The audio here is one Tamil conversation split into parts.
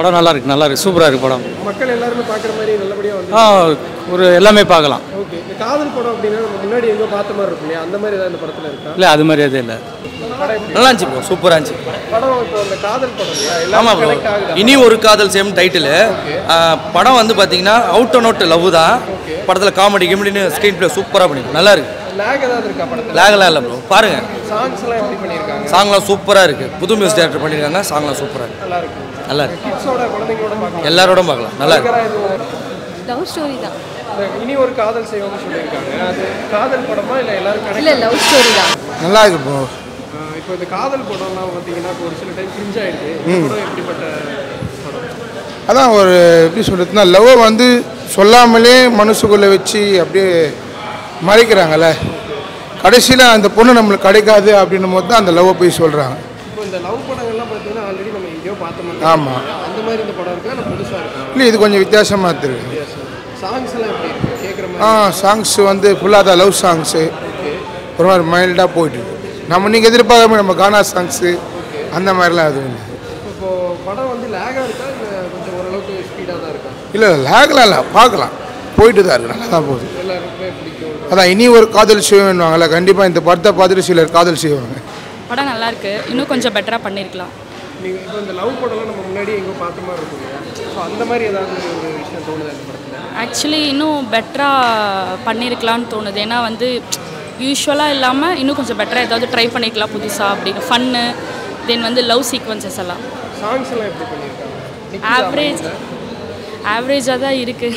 படம் நல்லா இருக்கு நல்லா இருக்கு சூப்பராக இருக்கு படம் மக்கள் எல்லாருமே பார்க்குற மாதிரி நல்லபடியாக வந்து ஆ ஒரு எல்லாமே பார்க்கலாம் ஓகே இந்த காதல் படம் அப்படின்னா நம்ம முன்னாடி எங்கோ பார்த்த மாதிரி இருக்கும் இல்லையா அந்த மாதிரி ஏதாவது இந்த படத்தில் இருக்கா இல்லை அது மாதிரி எதுவும் இல்லை படம் எப்படி நல்லா இருந்துச்சு ப்ரோ சூப்பராக இருந்துச்சு படம் இப்போ இந்த காதல் படம் இல்லையா ஆமாம் எல்லாரும் ப்ரோ கனெக்ட் ஆகுது இனி ஒரு காதல் சேம் டைட்டிலு படம் வந்து பார்த்தீங்கன்னா அவுட் அண்ட் அவுட் லவ் தான் படத்தில் காமெடி கிமெடின்னு ஸ்க்ரீன் ப்ளே சூப்பராக பண்ணிருக்கு நல்லா இருக்கு லேக் ஏதாவது இருக்கா படத்தில் லேகலாம் இல்லை ப்ரோ பாருங்க சாங்ஸ்லாம் எப்படி பண்ணியிருக்காங்க சாங்லாம் சூப்பராக இருக்கு புது மியூசிக் டேரக்டர் பண்ணியிருக்காங்க சாங்லாம் சூப்பராக இருக்கு நல்லா இருக்கு நல்லா இருக்கு கிட்ஸோட குழந்தைங்களோட பார்க்கலாம் எல்லாரோடும் பார்க்கலாம் நல்லா இருக்கு பயங்கர எதுவும் லவ் ஸ்டோரி தான் இந்த இனி ஒரு காதல் செய்வோம்னு சொல்லியிருக்காங்க அது காதல் படமா இல்லை எல்லாரும் கனெக்ட் இல்லை லவ் ஸ்டோரி தான் நல்லா இருக்கு ப்ரோ இப்போ இந்த காதல் படம்லாம் பார்த்தீங்கன்னா இப்போ ஒரு சில டைம் கிரிஞ்ச் ஆயிடுது இந்த படம் எப்படிப்பட்ட படம் அதான் ஒரு எப்படி சொல்கிறதுனா லவ்வை வந்து சொல்லாமலே மனசுக்குள்ளே வச்சு அப்படியே மறைக்கிறாங்கல்ல கடைசியில் அந்த பொண்ணு நம்மளுக்கு கிடைக்காது அப்படின்னும் போது தான் அந்த லவ்வை போய் சொல்கிறாங்க இப்போ இந்த லவ் படங்கள்லாம் பார்த்தீங்கன்னா ஆல்ரெடி நம்ம எங்கேயோ பார்த்த மாதிரி ஆமாம் அந்த மாதிரி இந்த படம் இருக்கா இல்லை புதுசாக இருக்கா இல்லை இது கொஞ்சம் வித்தியாசமாக தெரியுது சாங்ஸ் எல்லாம் எப்படி இருக்கு கேட்குற ஆ மாதிரி சாங்ஸ் வந்து ஃபுல்லாக தான் லவ் சாங்ஸு ஒரு மாதிரி மைல்டாக போயிட்டு இருக்கு நம்ம நீங்கள் எதிர்பார்க்காம நம்ம கானா சாங்ஸு அந்த மாதிரிலாம் எதுவும் இல்லை இப்போ படம் வந்து லேகாக இருக்கா இல்லை கொஞ்சம் ஓரளவுக்கு ஸ்பீடாக தான் இருக்கா இல்லை லேக்லாம் இல்லை பார்க்கலாம் போயிட்டு தான் இருக்கு நல்லா தான் போகுது எல்லாருக்குமே பிடிக்கும் அதான் இனி ஒரு காதல் செய்வேன்னுவாங்கல்ல கண்டிப்பாக இந்த படத்தை பார்த்துட்டு சிலர் காதல் செய்வாங்க படம் நல்லா இருக்கு இன்னும் கொஞ்சம் பெட்டராக பண்ணியிருக்கலாம் நீங்கள் இப்போ இந்த லவ் படம்லாம் நம்ம முன்னாடி எங்கேயோ பார்த்த மாதிரி இருக்கும் இல்லையா ஸோ அந்த மாதிரி ஏதாவது ஒரு விஷயம் தோணுது அந்த படத்தில் ஆக்சுவலி இன்னும் பெட்டராக பண்ணியிருக்கலாம்னு தோணுது ஏன்னா வந்து யூஸ்வலாக இல்லாமல் இன்னும் கொஞ்சம் பெட்டராக ஏதாவது ட்ரை பண்ணிக்கலாம் புதுசாக அப்படின்னு ஃபன்னு தென் வந்து லவ் சீக்வன்சஸ் எல்லாம் சாங்ஸ் எல்லாம் எப்படி பண்ணியிருக்காங்க ஆவரேஜ் ஆவரேஜாக தான் இருக்குது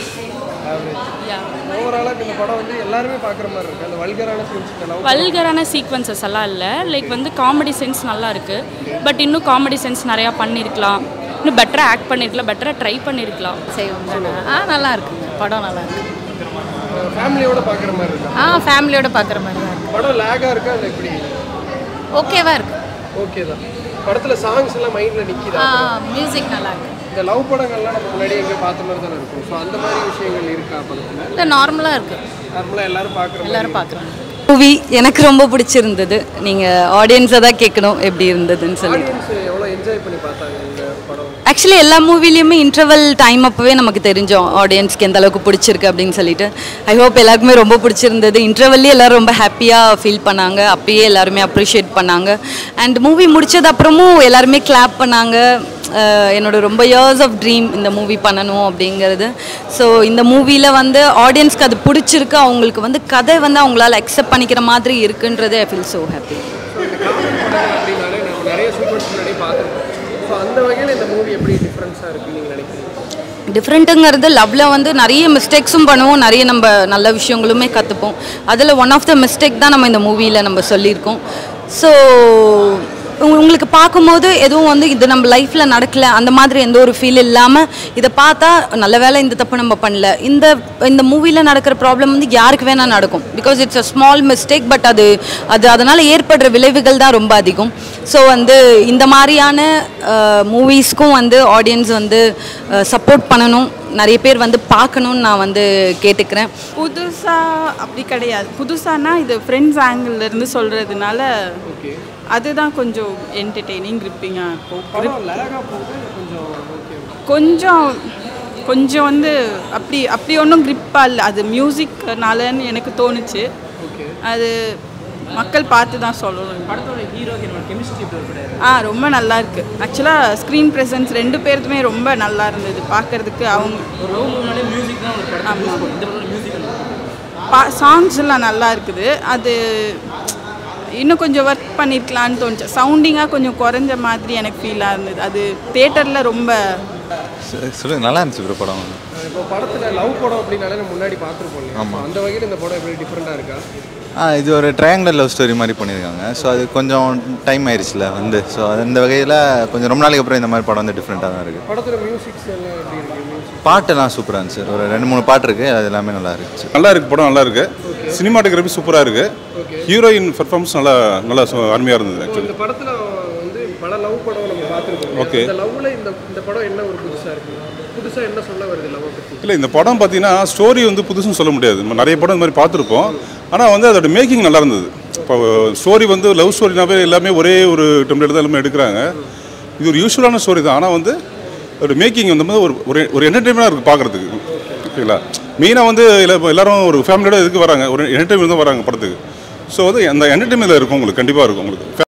யா ஓவராலாக இந்த படம் வந்து எல்லாருமே பார்க்குற மாதிரி இருக்கு அந்த வல்கரான சீன்ஸ் இந்த லவ் வல்கரான சீக்வன்சஸ் எல்லாம் இல்லை லைக் வந்து காமெடி சென்ஸ் நல்லா இருக்குது பட் இன்னும் காமெடி சென்ஸ் நிறையா பண்ணியிருக்கலாம் இன்னும் பெட்டராக ஆக்ட் பண்ணியிருக்கலாம் பெட்டராக ட்ரை பண்ணியிருக்கலாம் செய்வோம் தானே ஆ நல்லா இருக்குங்க படம் நல்லா இருக்கு ஃபேமிலியோட பார்க்குற மாதிரி இருக்கா ஆ ஃபேமிலியோட பார்க்குற மாதிரி தான் இருக்கு படம் லேகாக இருக்கா இல்லை எப்படி ஓகேவா இருக்கு ஓகே தான் படத்தில் சாங்ஸ் எல்லாம் மைண்டில் நிற்கிதா ஆ மியூசிக் நல்லா இருக்கு இந்த லவ் படங்கள்லாம் நம்ம முன்னாடி எங்கேயோ பார்த்த மாதிரி தானே இருக்கும் ஸோ அந்த மாதிரி விஷயங்கள் இருக்கா படத்தில் இல்லை நார்மலாக இருக்கு நார்மலாக எல்லாரும் பார்க்குற மாதிரி எல்லாரும் பார்க்குறாங்க மூவி எனக்கு ரொம்ப பிடிச்சிருந்தது நீங்கள் ஆடியன்ஸை தான் கேட்கணும் எப்படி இருந்ததுன்னு சொல்லி ஆடியன்ஸ் எவ்வளோ என்ஜாய் பண்ணி பார்த்தாங்க இந்த படம் ஆக்சுவலி எல்லா மூவிலையுமே இன்டர்வல் டைம் அப்போவே நமக்கு தெரிஞ்சோம் ஆடியன்ஸ்க்கு எந்த அளவுக்கு பிடிச்சிருக்கு அப்படின்னு சொல்லிட்டு ஐ ஹோப் எல்லாருக்குமே ரொம்ப பிடிச்சிருந்தது இன்டர்வல்லே எல்லாரும் ரொம்ப ஹாப்பியாக ஃபீல் பண்ணாங்க அப்பயே எல்லாருமே அப்ரிஷியேட் பண்ணாங்க அண்ட் மூவி முடிச்சது அப்புறமும் எல்லாருமே கிளாப் பண்ணாங்க அஹ் என்னோட ரொம்ப இயர்ஸ் ஆஃப் ட்ரீம் இந்த மூவி பண்ணணும் அப்படிங்கிறது ஸோ இந்த மூவியில் வந்து ஆடியன்ஸ்க்கு அது பிடிச்சிருக்கு அவங்களுக்கு வந்து கதை வந்து அவங்களால அக்செப்ட் பண்ணிக்கிற மாதிரி இருக்குன்றது I feel so happy so இந்த காதல் படங்கள் அப்படின்னாலே நம்ம நிறைய சூப்பர்ஸ் முன்னாடி பார்த்துருக்கோம் ஸோ அந்த வகையில் இந்த மூவி எப்படி டிஃப்ரென்ஸாக இருக்குன்னு நீங்கள் நினைக்கிறீங்க டிஃப்ரெண்ட்டுங்கிறது லவ்வில் வந்து நிறைய மிஸ்டேக்ஸும் பண்ணுவோம் நிறைய நம்ம நல்ல விஷயங்களுமே கற்றுப்போம் அதில் ஒன் ஆஃப் த மிஸ்டேக் தான் நம்ம இந்த மூவியில் நம்ம சொல்லியிருக்கோம் ஸோ உங்களுக்கு பார்க்கும்போது எதுவும் வந்து இது நம்ம லைஃப்பில் நடக்கல அந்த மாதிரி எந்த ஒரு ஃபீல் இல்லாமல் இதை பார்த்தா நல்ல வேளை இந்த தப்பு நம்ம பண்ணல இந்த இந்த மூவியில் நடக்கிற ப்ராப்ளம் வந்து யாருக்கு வேணால் நடக்கும் because it's a small mistake but அது அது அதனால் ஏற்படுற விளைவுகள் தான் ரொம்ப அதிகம் ஸோ வந்து இந்த மாதிரியான மூவிஸ்க்கும் வந்து ஆடியன்ஸ் வந்து சப்போர்ட் பண்ணணும் நிறைய பேர் வந்து பார்க்கணுன்னு நான் வந்து கேட்டுக்கிறேன் புதுசாக அப்படி கிடையாது புதுசானா இது ஃப்ரெண்ட்ஸ் இருந்து சொல்கிறதுனால அதுதான் கொஞ்சம் என்டர்டெய்னிங் கிரிப்பிங்காக இருக்கும் படம் லேகாக போகுது இல்லை கொஞ்சம் ஓகே கொஞ்சம் கொஞ்சம் வந்து அப்படி அப்படி ஒன்றும் கிரிப்பாக இல்லை அது மியூசிக்னாலன்னு எனக்கு தோணுச்சு அது மக்கள் பார்த்து தான் சொல்லணும் படத்தோட ஹீரோ ஹீரோட கெமிஸ்ட்ரி ஆ ரொம்ப நல்லா இருக்கு ஆக்சுவலாக ஸ்க்ரீன் ப்ரெசன்ஸ் ரெண்டு பேருக்குமே ரொம்ப நல்லா இருந்தது பார்க்கறதுக்கு அவங்க ஒரு லவ் மூவினாலே மியூசிக் தான் ஒரு படம் ஆமா. இந்த படத்தோட மியூசிக் பா சாங்ஸ் எல்லாம் நல்லா இருக்குது அது இன்னும் கொஞ்சம் ஒர்க் பண்ணியிருக்கலான்னு தோணுச்சு சவுண்டிங்காக கொஞ்சம் குறைஞ்ச மாதிரி எனக்கு ஃபீலாக இருந்தது அது தேட்டரில் ரொம்ப சொல்லுங்க நல்லா இருந்துச்சு ப்ரோ படம் இப்போ படத்தில் லவ் படம் அப்படின்னாலே நம்ம முன்னாடி பார்த்துருப்போம் இல்லையா ஆமா. So அந்த வகையில் இந்த படம் எப்படி டிஃப்ரெண்ட்டாக இருக்கா ஆ இது ஒரு ட்ரையாங்குலர் லவ் ஸ்டோரி மாதிரி பண்ணியிருக்காங்க ஸோ அது கொஞ்சம் டைம் ஆயிடுச்சுல வந்து ஸோ அந்த வகையில் கொஞ்சம் ரொம்ப நாளைக்கு அப்புறம் இந்த மாதிரி படம் வந்து டிஃப்ரெண்ட்டாக தான் இருக்குது படத்தில் மியூசிக்ஸ் எல்லாம் எப்படி இருக்கு மியூசிக் பாட்டெல்லாம் சூப்பராக இருந்துச்சு ஒரு ரெண்டு மூணு பாட்டு இருக்குது அது எல்லாமே நல்லா இருந்துச்சு நல்லா இருக்கு படம் நல்லா இருக்கு சினிமாட்டோகிராஃபி சூப்பராக இருக்கு ஹீரோயின் பெர்ஃபார்மன்ஸ் நல்லா நல்லா சு- அருமையா இருந்தது ஸோ ஆக்சுவலி இந்த படத்தில் வந்து பல லவ் படம் நம்ம பார்த்துருக்கோம் Okay. இந்த லவ்வில் இந்த இந்த படம் என்ன ஒரு புதுசாக இருக்கு புதுசாக என்ன சொல்ல வருது லவ் பற்றி இல்லை இந்த படம் பார்த்தீங்கன்னா ஸ்டோரி வந்து புதுசுன்னு சொல்ல முடியாது நம்ம நிறைய படம் இந்த மாதிரி பார்த்துருப்போம் ஆனால் வந்து அதோட மேக்கிங் நல்லா இருந்தது இப்போ ஸ்டோரி வந்து லவ் ஸ்டோரினாவே எல்லாமே ஒரே ஒரு டெம்ப்ளேட் தான் எல்லாமே எடுக்கிறாங்க இது ஒரு யூஸ்வலான ஸ்டோரி தான் ஆனால் வந்து ஒரு மேக்கிங் வந்து ஒரு ஒரு ஒரு என்டர்டைன்மெண்ட்டாக இருக்குது பார்க்குறதுக்கு ஓகேங்களா மெயினாக வந்து எல்லா- இப்ப எல்லாரும் ஒரு ஃபேமிலியோட இதுக்கு வராங்க ஒரு என்டர்டைன்மெண்ட் தான் வராங்க படத்துக்கு ஸோ வந்து அந்த என்டர்டைன்மெண்ட்டில் இருக்கும் உங்களுக்கு கண்டிப்பாக இருக்கும் உங்களுக்கு